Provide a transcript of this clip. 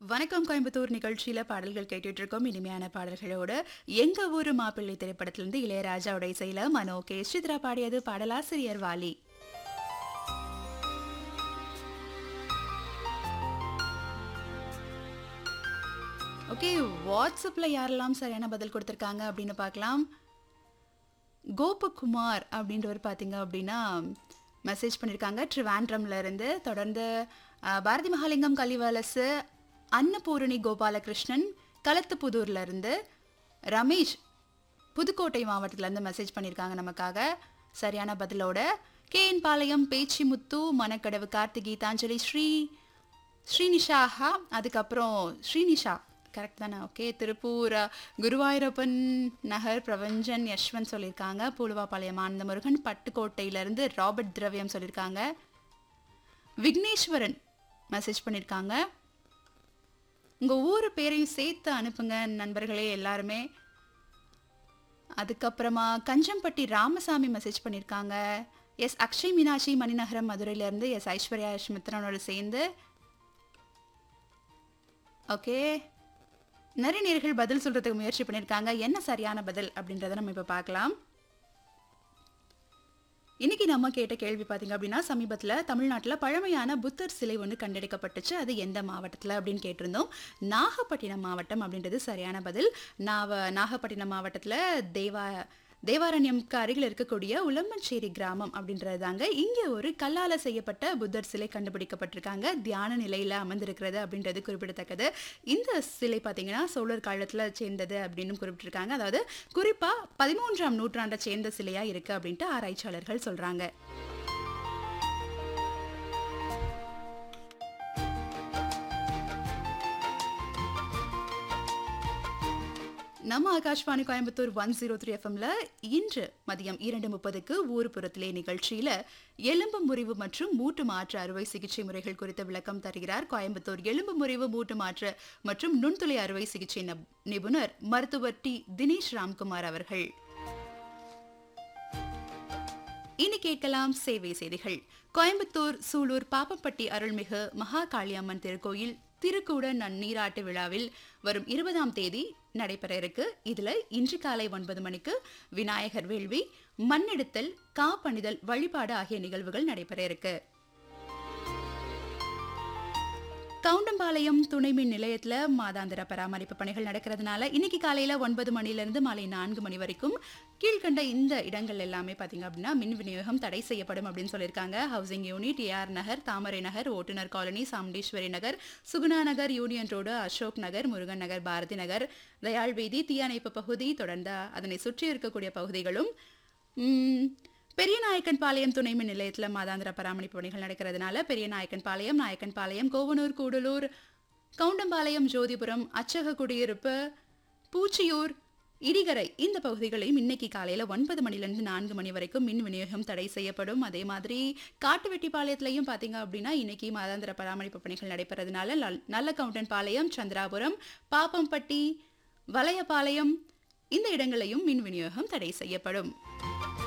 வணக்கம் கோயம்புத்தூர் நிகழ்ச்சியில பாடல்கள் கேட்டுட்டு இருக்கோம் இனிமையான பாடல்களோட எங்க ஊரு மாப்பிள்ளை திரைப்படத்திலிருந்து இளையராஜாவோட இசையில மனோ கே சித்ரா பாடியது பாடலாசிரியர் வாலி ஓகே வாட்ஸ்அப்ல யாரெல்லாம் சரியான பதில் கொடுத்துருக்காங்க அப்படின்னு பார்க்கலாம் கோபகுமார் அப்படின்றவர் பார்த்தீங்க அப்படின்னா மெசேஜ் பண்ணியிருக்காங்க ட்ரிவாண்ட்ரம்ல இருந்து தொடர்ந்து அஹ், பாரதி மகாலிங்கம் கலிவலசு அன்னபூரணி கோபாலகிருஷ்ணன் களத்துப்புதூர்ல இருந்து ரமேஷ் புதுக்கோட்டை மாவட்டத்திலேருந்து மெசேஜ் பண்ணியிருக்காங்க நமக்காக சரியான பதிலோட கேஎன் பாளையம் பேச்சிமுத்து மணக்கடவு கார்த்திக் கீதாஞ்சலி ஸ்ரீ ஸ்ரீனிஷாஹா அதுக்கப்புறம் ஸ்ரீனிஷா கரெக்ட் தானே ஓகே திருப்பூர் அஹ், குருவாயூரப்பன் நகர் பிரபஞ்சன் யஷ்வந்த் சொல்லியிருக்காங்க பூலுவாபாளையம் ஆனந்த முருகன் பட்டுக்கோட்டையிலேருந்து ராபர்ட் திரவியம் சொல்லியிருக்காங்க விக்னேஸ்வரன் மெசேஜ் பண்ணியிருக்காங்க உங்கள் ஊர் பேரையும் சேர்த்து அனுப்புங்க நண்பர்களே எல்லாருமே அதுக்கப்புறமா கஞ்சம்பட்டி ராமசாமி மெசேஜ் பண்ணியிருக்காங்க எஸ் அக்ஷய் மீனாட்சி மணிநகரம் மதுரையிலேருந்து எஸ் ஐஸ்வர்யா யஷ்மித்ரனோட சேர்ந்து ஓகே நிறைய நேர்கள் பதில் சொல்றதுக்கு முயற்சி பண்ணியிருக்காங்க என்ன சரியான பதில் அப்படின்றத நம்ம இப்போ பார்க்கலாம் இன்னைக்கு நம்ம கேட்ட கேள்வி பார்த்தீங்க அப்படின்னா சமீபத்தில் தமிழ்நாட்டில் பழமையான புத்தர் சிலை ஒன்று கண்டெடுக்கப்பட்டுச்சு அது எந்த மாவட்டத்தில் அப்படின்னு கேட்டிருந்தோம் நாகப்பட்டினம் மாவட்டம் அப்படின்றது சரியான பதில் நாவ நாகப்பட்டினம் மாவட்டத்தில் தேவா தேவாரண்யம்க்கு அருகில் இருக்கக்கூடிய உளம்பஞ்சேரி கிராமம் அப்படின்றது தாங்க இங்கே ஒரு கல்லால் செய்யப்பட்ட புத்தர் சிலை கண்டுபிடிக்கப்பட்டிருக்காங்க தியான நிலையில் அமர்ந்திருக்கிறது அப்படின்றது குறிப்பிடத்தக்கது இந்த சிலை பார்த்தீங்கன்னா சோழர் காலத்தில் சேர்ந்தது அப்படின்னு குறிப்பிட்டிருக்காங்க அதாவது குறிப்பாக பதிமூன்றாம் நூற்றாண்டை சேர்ந்த சிலையாக இருக்குது அப்படின்ட்டு ஆராய்ச்சியாளர்கள் சொல்கிறாங்க நம்ம Akashvani Coimbatore one zero three எஃப்எம்ல இன்று மதியம் இரண்டு முப்பதுக்கு ஊர்புறத்திலே நிகழ்ச்சியில எலும்பு முறிவு மற்றும் மூட்டு மாற்று அறுவை சிகிச்சை முறைகள் குறித்த விளக்கம் தருகிறார் கோயம்புத்தூர் எலும்பு முறிவு மூட்டு மாற்று மற்றும் நுண்துளை அறுவை சிகிச்சை நப்- நிபுணர் மருத்துவர் டி தினேஷ் ராம்குமார் அவர்கள் இனி கேட்கலாம் சேவை செய்திகள் கோயம்புத்தூர் சூலூர் பாப்பம்பட்டி அருள்மிகு மகா காளியம்மன் திருக்கோயில் திருக்கூட நன்னீராட்டு விழாவில் வரும் இருபதாம் தேதி நடைபெற இருக்கு இதுல இன்று காலை ஒன்பது மணிக்கு விநாயகர் வேள்வி மண்ணெடுத்தல் காப்பணிதல் வழிபாடு ஆகிய நிகழ்வுகள் நடைபெற இருக்கு கவுண்டம்பாளையம் துணை மின் நிலையத்துல மாதாந்திர பராமரிப்பு பணிகள் நடக்கிறதுனால இன்னைக்கு காலையில ஒன்பது மணில இருந்து மாலை நான்கு மணி வரைக்கும் கீழ்கண்ட இந்த இடங்கள் எல்லாமே பாத்தீங்க அப்படின்னா மின் விநியோகம் தடை செய்யப்படும் அப்படின்னு சொல்லியிருக்காங்க housing unit A R Nagar Thamarai Nagar ஓட்டுநர் colony Chamundeeswari Nagar Suguna Nagar union road Ashok Nagar Murugan Nagar Bharathi Nagar Dayal வீதி தீயணைப்பு பகுதி தொடர்ந்து அதனை சுற்றி இருக்கக்கூடிய பகுதிகளும் ம், பெரிய நாயக்கன் பாளையம் துணை மின் நிலையத்தில் மாதாந்திர பராமரிப்பு பணிகள் நடக்கிறதுனால பெரிய நாயக்கன் பாளையம் நாயக்கன் பாளையம் கோவனூர் கூடலூர் கவுண்டம்பாளையம் ஜோதிபுரம் அச்சக குடியிருப்பு பூச்சியூர் இடிகரை இந்த பகுதிகளையும் இன்னைக்கு காலையில ஒன்பது மணிலேருந்து நான்கு மணி வரைக்கும் மின் விநியோகம் தடை செய்யப்படும் அதே மாதிரி காட்டுவெட்டிப்பாளையத்திலையும் பார்த்தீங்க அப்படின்னா இன்னைக்கு மாதாந்திர பராமரிப்பு பணிகள் நடைபெறதுனால நல்- நல்ல கவுண்டன் பாளையம் சந்திராபுரம் பாப்பம்பட்டி வலையபாளையம் இந்த இடங்களையும் மின் விநியோகம் தடை செய்யப்படும்